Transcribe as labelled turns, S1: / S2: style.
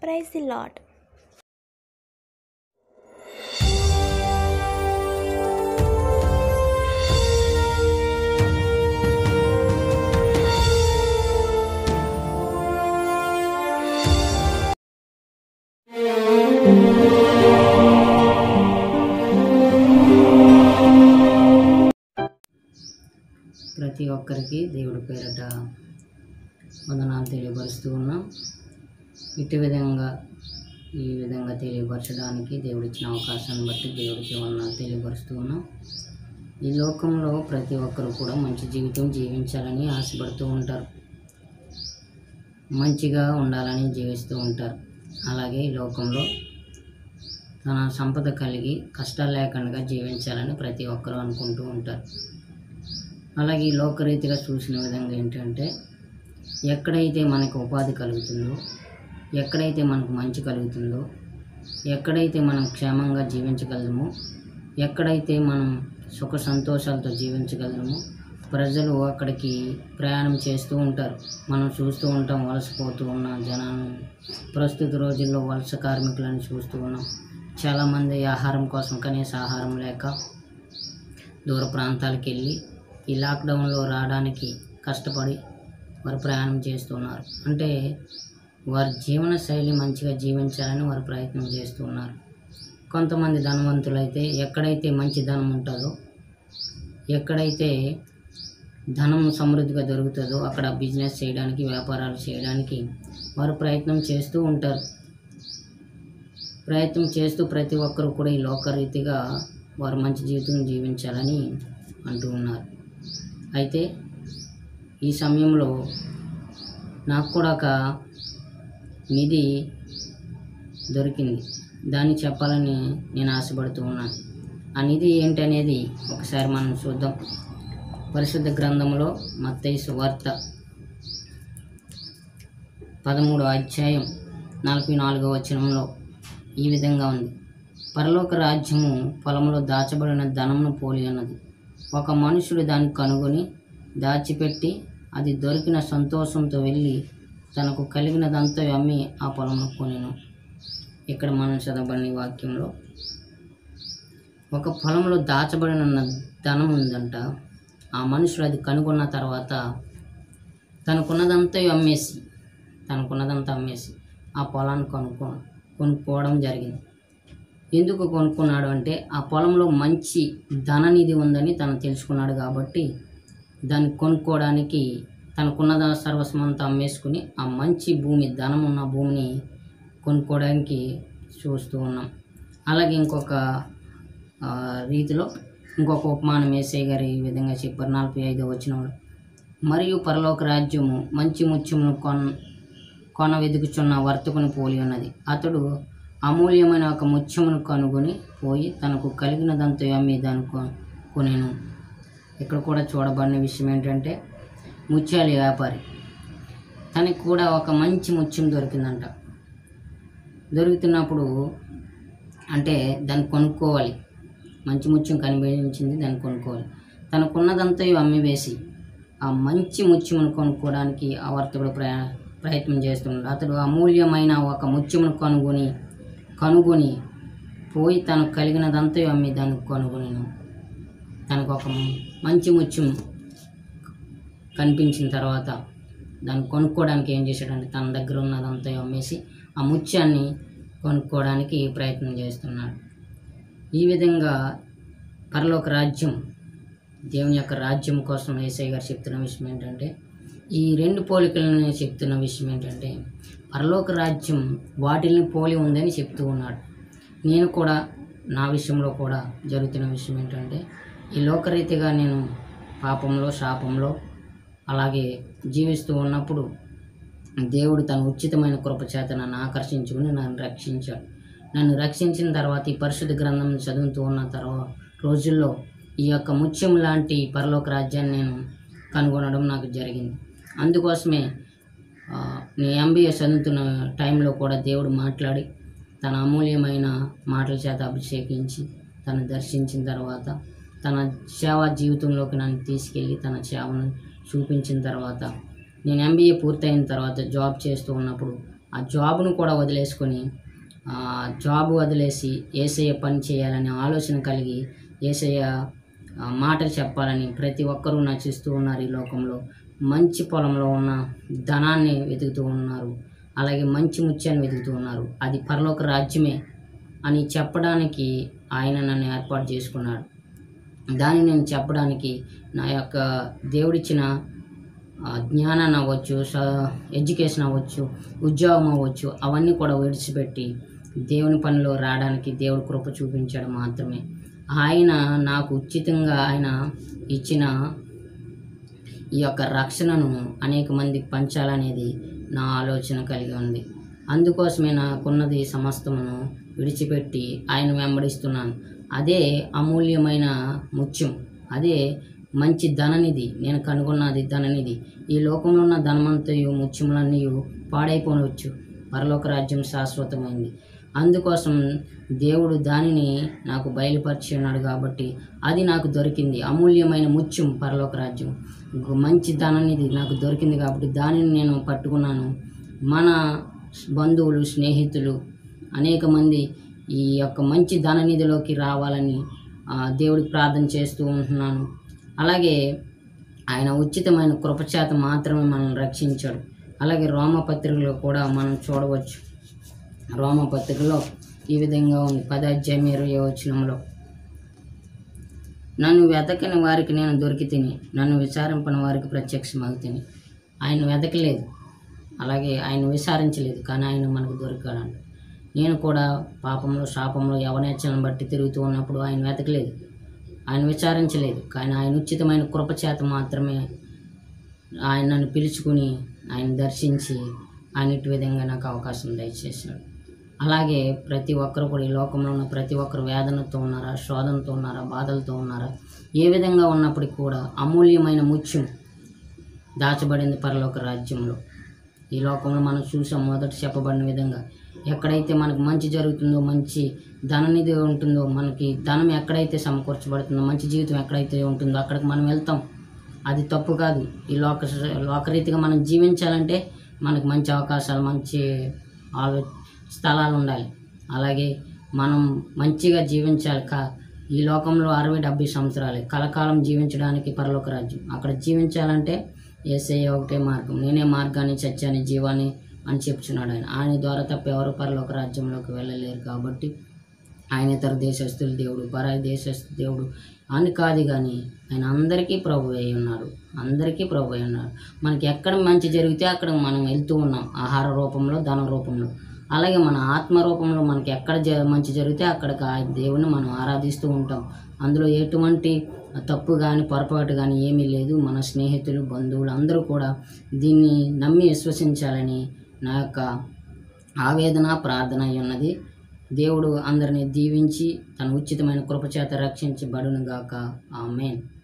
S1: praise the lot
S2: ప్రతి ఒక్కరికి దేవుడి పేరట వందనాలు తెలియపరుస్తూ ఉన్నాం ఇటు విధంగా ఈ విధంగా తెలియపరచడానికి దేవుడు ఇచ్చిన అవకాశాన్ని బట్టి దేవుడికి వందనాలు తెలియపరుస్తూ ఉన్నాం ఈ లోకంలో ప్రతి ఒక్కరు కూడా మంచి జీవితం జీవించాలని ఆశపడుతూ ఉంటారు మంచిగా ఉండాలని జీవిస్తూ ఉంటారు అలాగే ఈ లోకంలో తన సంపద కలిగి కష్టాలు లేకుండా జీవించాలని ప్రతి ఒక్కరూ అనుకుంటూ ఉంటారు అలాగే ఈ లోకరీతిగా చూసిన విధంగా ఏంటంటే ఎక్కడైతే మనకు ఉపాధి కలుగుతుందో ఎక్కడైతే మనకు మంచి కలుగుతుందో ఎక్కడైతే మనం క్షేమంగా జీవించగలమో ఎక్కడైతే మనం సుఖ సంతోషాలతో జీవించగలమో ప్రజలు అక్కడికి ప్రయాణం చేస్తూ ఉంటారు మనం చూస్తూ ఉంటాం వలసపోతూ ఉన్న జనాన్ని ప్రస్తుత రోజుల్లో వలస కార్మికులను చూస్తూ ఉన్నాం చాలామంది ఆహారం కోసం కనీస ఆహారం లేక దూర ప్రాంతాలకు వెళ్ళి ఈ లాక్డౌన్లో రావడానికి కష్టపడి వారు ప్రయాణం చేస్తున్నారు అంటే వారి జీవన శైలి మంచిగా జీవించాలని వారు ప్రయత్నం చేస్తున్నారు కొంతమంది ధనవంతులైతే ఎక్కడైతే మంచి ధనం ఉంటుందో ఎక్కడైతే ధనం సమృద్ధిగా దొరుకుతుందో అక్కడ బిజినెస్ చేయడానికి వ్యాపారాలు చేయడానికి వారు ప్రయత్నం చేస్తూ ఉంటారు ప్రయత్నం చేస్తూ ప్రతి ఒక్కరు కూడా ఈ లోకరీతిగా వారు మంచి జీవితం జీవించాలని అంటూ ఉన్నారు అయితే ఈ సమయంలో నాకు కూడా ఒక నిధి దొరికింది దాన్ని చెప్పాలని నేను ఆశపడుతూ ఉన్నాను ఆ నిధి ఏంటనేది ఒకసారి మనం చూద్దాం పరిశుద్ధ గ్రంథంలో మత్తయి వార్త పదమూడో అధ్యాయం నలభై నాలుగో వచనంలో ఈ విధంగా ఉంది పరలోక రాజ్యము పొలంలో దాచబడిన ధనమును పోలి ఉన్నది ఒక మనుషుడు దాన్ని కనుగొని దాచిపెట్టి అది దొరికిన సంతోషంతో వెళ్ళి తనకు కలిగినదంతా అమ్మి ఆ పొలంలో కొనెను ఇక్కడ మనం చదవబడిన ఈ వాక్యంలో ఒక పొలంలో దాచబడిన ధనం ఉందంట ఆ మనుషుడు అది కనుగొన్న తర్వాత తనకున్నదంతా అమ్మేసి తనకున్నదంతా అమ్మేసి ఆ పొలాన్ని కొనుక్కో కొనుక్కోవడం జరిగింది ఎందుకు కొనుక్కున్నాడు అంటే ఆ పొలంలో మంచి ధననిధి ఉందని తను తెలుసుకున్నాడు కాబట్టి దాన్ని కొనుక్కోవడానికి తనకున్న సర్వస్వంతా అమ్మేసుకుని ఆ మంచి భూమి ధనం ఉన్న భూమిని కొనుక్కోవడానికి చూస్తూ ఉన్నాం అలాగే ఇంకొక ఆ, రీతిలో ఇంకొక ఉపమానం ఏసై గారు ఈ విధంగా చెప్పారు నలభై ఐదో వచ్చిన మరియు పరలోక రాజ్యము మంచి ముత్యమును కొన్ కొన వెతుకుచున్న వర్తకుని పోలి ఉన్నది అతడు అమూల్యమైన ఒక ముత్యమును కనుగొని పోయి తనకు కలిగినదంతా అమ్మి దాన్ని కొ- కొనెను ఇక్కడ కూడా చూడబడిన విషయం ఏంటంటే ముత్యాల వ్యాపారి తనకి కూడా ఒక మంచి ముత్యం దొరికిందంట దొరుకుతున్నప్పుడు అంటే దాన్ని కొనుక్కోవాలి మంచి ముత్యం కనిపించింది దాన్ని కొనుక్కోవాలి తనకున్నదంతా అమ్మి వేసి ఆ మంచి ముత్యమును కొనుక్కోవడానికి ఆ వర్తకుడు ప్రయా ప్రయత్నం చేస్తున్నాడు అతడు అమూల్యమైన ఒక ముత్యమును కనుగొని కనుగొని పోయి తనకు కలిగినదంతా అమ్మి దాన్ని కొనుగొని తనకు ఒక మంచి ముత్యం కనిపించిన తర్వాత దాన్ని కొనుక్కోవడానికి ఏం చేశాడంటే తన దగ్గర ఉన్నదంతా అమ్మేసి ఆ ముత్యాన్ని కొనుక్కోవడానికి ప్రయత్నం చేస్తున్నాడు ఈ విధంగా పరలోక రాజ్యం దేవుని యొక్క రాజ్యం కోసం ఏసై గారు చెప్తున్న విషయం ఏంటంటే ఈ రెండు పోలికలను చెప్తున్న విషయం ఏంటంటే పరలోక రాజ్యం వాటిని పోలి ఉందని చెప్తూ ఉన్నాడు నేను కూడా నా విషయంలో కూడా జరుగుతున్న విషయం ఏంటంటే ఈ లోకరీతిగా నేను పాపంలో శాపంలో అలాగే జీవిస్తూ ఉన్నప్పుడు దేవుడు తన ఉచితమైన కృప చేత నన్ను ఆకర్షించుకుని నన్ను రక్షించాడు నన్ను రక్షించిన తర్వాత ఈ పరిశుద్ధ గ్రంథం చదువుతూ ఉన్న తర్వాత రోజుల్లో ఈ యొక్క ముత్యం లాంటి పరలోక రాజ్యాన్ని నేను కనుగొనడం నాకు జరిగింది అందుకోసమే ఆ, నేను ఎంబీఏ చదువుతున్న టైంలో కూడా దేవుడు మాట్లాడి తన అమూల్యమైన మాటల చేత అభిషేకించి తను దర్శించిన తర్వాత తన సేవా జీవితంలోకి నన్ను తీసుకెళ్ళి తన సేవను చూపించిన తర్వాత నేను ఎంబీఏ పూర్తయిన తర్వాత జాబ్ చేస్తూ ఉన్నప్పుడు ఆ జాబ్ను కూడా వదిలేసుకొని ఆ జాబ్ వదిలేసి ఏసయ్య పని చేయాలనే ఆలోచన కలిగి ఏసయ్య ఆ, మాటలు చెప్పాలని ప్రతి ఒక్కరూ నచ్చిస్తూ ఉన్నారు ఈ లోకంలో మంచి పొలంలో ఉన్న ధనాన్ని వెతుకుతూ ఉన్నారు అలాగే మంచి ముత్యాన్ని వెతుకుతూ ఉన్నారు అది పరలోక రాజ్యమే అని చెప్పడానికి ఆయన నన్ను ఏర్పాటు చేసుకున్నాడు దాన్ని నేను చెప్పడానికి నా యొక్క దేవుడిచ్చిన ఆ, జ్ఞానాన్ని అవ్వచ్చు స ఎడ్యుకేషన్ అవ్వచ్చు ఉద్యోగం అవ్వచ్చు అవన్నీ కూడా విడిచిపెట్టి దేవుని పనిలో రావడానికి దేవుడు కృప చూపించాడు మాత్రమే ఆయన నాకు ఉచితంగా ఆయన ఇచ్చిన ఈ యొక్క రక్షణను అనేక మందికి పంచాలనేది నా ఆలోచన కలిగి ఉంది అందుకోసమే నాకున్నది సమస్తమును విడిచిపెట్టి ఆయన వెంబడిస్తున్నాను అదే అమూల్యమైన ముత్యం అదే మంచి ధననిధి నేను కనుగొన్నది ధననిధి ఈ లోకంలో ఉన్న ధనమంతయు ముత్యములన్నీ పాడైపోవచ్చు పరలోక రాజ్యం శాశ్వతమైంది అందుకోసం దేవుడు దానిని నాకు బయలుపరిచి ఉన్నాడు కాబట్టి అది నాకు దొరికింది అమూల్యమైన ముత్యం పరలోక రాజ్యం ఇంకో మంచి ధననిధి నాకు దొరికింది కాబట్టి దానిని నేను పట్టుకున్నాను మన బంధువులు స్నేహితులు అనేక మంది ఈ యొక్క మంచి ధననిధిలోకి రావాలని ఆ, దేవుడికి ప్రార్థన చేస్తూ ఉంటున్నాను అలాగే ఆయన ఉచితమైన కృపచేత మాత్రమే మనల్ని రక్షించాడు అలాగే రోమపత్రికలో కూడా మనం చూడవచ్చు రోమపత్రికలో ఈ విధంగా ఉంది పదాధ్యాయం ఇరవై వచనంలో నన్ను వెతకని వారికి నేను దొరికి తిని నన్ను విచారింపని వారికి ప్రత్యక్షమగు తిని ఆయన వెతకలేదు అలాగే ఆయన విచారించలేదు కానీ ఆయన మనకు దొరికాడంట నేను కూడా పాపంలో శాపంలో యవనేచ్చలను బట్టి తిరుగుతూ ఉన్నప్పుడు ఆయన వెతకలేదు ఆయన విచారించలేదు కానీ ఆయన ఉచితమైన కృపచేత మాత్రమే ఆయన నన్ను పిలుచుకుని ఆయన దర్శించి ఆయన ఇటు విధంగా నాకు అవకాశం దయచేశాడు అలాగే ప్రతి ఒక్కరు కూడా ఈ లోకంలో ఉన్న ప్రతి ఒక్కరు వేదనతో ఉన్నారా శోధనతో ఉన్నారా బాధలతో ఉన్నారా ఏ విధంగా ఉన్నప్పటికీ కూడా అమూల్యమైన ముత్యం దాచబడింది పరలోక రాజ్యంలో ఈ లోకంలో మనం చూసాం మొదట చెప్పబడిన విధంగా ఎక్కడైతే మనకు మంచి జరుగుతుందో మంచి ధననిధి ఉంటుందో మనకి ధనం ఎక్కడైతే సమకూర్చబడుతుందో మంచి జీవితం ఎక్కడైతే ఉంటుందో అక్కడికి మనం వెళ్తాం అది తప్పు కాదు ఈ లోక లోకరీతిగా మనం జీవించాలంటే మనకు మంచి అవకాశాలు మంచి ఆలో స్థలాలు ఉండాలి అలాగే మనం మంచిగా జీవించాలి కా ఈ లోకంలో అరవై డెబ్బై సంవత్సరాలే కలకాలం జీవించడానికి పరలోక రాజ్యం అక్కడ జీవించాలంటే ఏసయ్య ఒకటే మార్గం నేనే మార్గాన్ని సత్యాన్ని జీవాన్ని అని చెప్తున్నాడు ఆయన ఆయన ద్వారా తప్ప ఎవరు పరలోక రాజ్యంలోకి వెళ్ళలేరు కాబట్టి ఆయన ఇతర దేశస్తుల దేవుడు పరాయి దేశస్తు దేవుడు అని కాదు కానీ ఆయన అందరికీ ప్రభు అయి ఉన్నాడు అందరికీ ప్రభు అయి ఉన్నాడు మనకి ఎక్కడ మంచి జరిగితే అక్కడ మనం వెళ్తూ ఉన్నాం ఆహార రూపంలో ధన రూపంలో అలాగే మన ఆత్మ రూపంలో మనకి ఎక్కడ జ మంచి జరిగితే అక్కడికి ఆ దేవుని మనం ఆరాధిస్తూ ఉంటాం అందులో ఎటువంటి తప్పు కానీ పొరపాటు కానీ ఏమీ లేదు మన స్నేహితులు బంధువులు అందరూ కూడా దీన్ని నమ్మి విశ్వసించాలని నా యొక్క ఆవేదన ప్రార్థన అయి ఉన్నది దేవుడు అందరిని దీవించి తన ఉచితమైన కృపచేత రక్షించబడును గాక ఆమెన్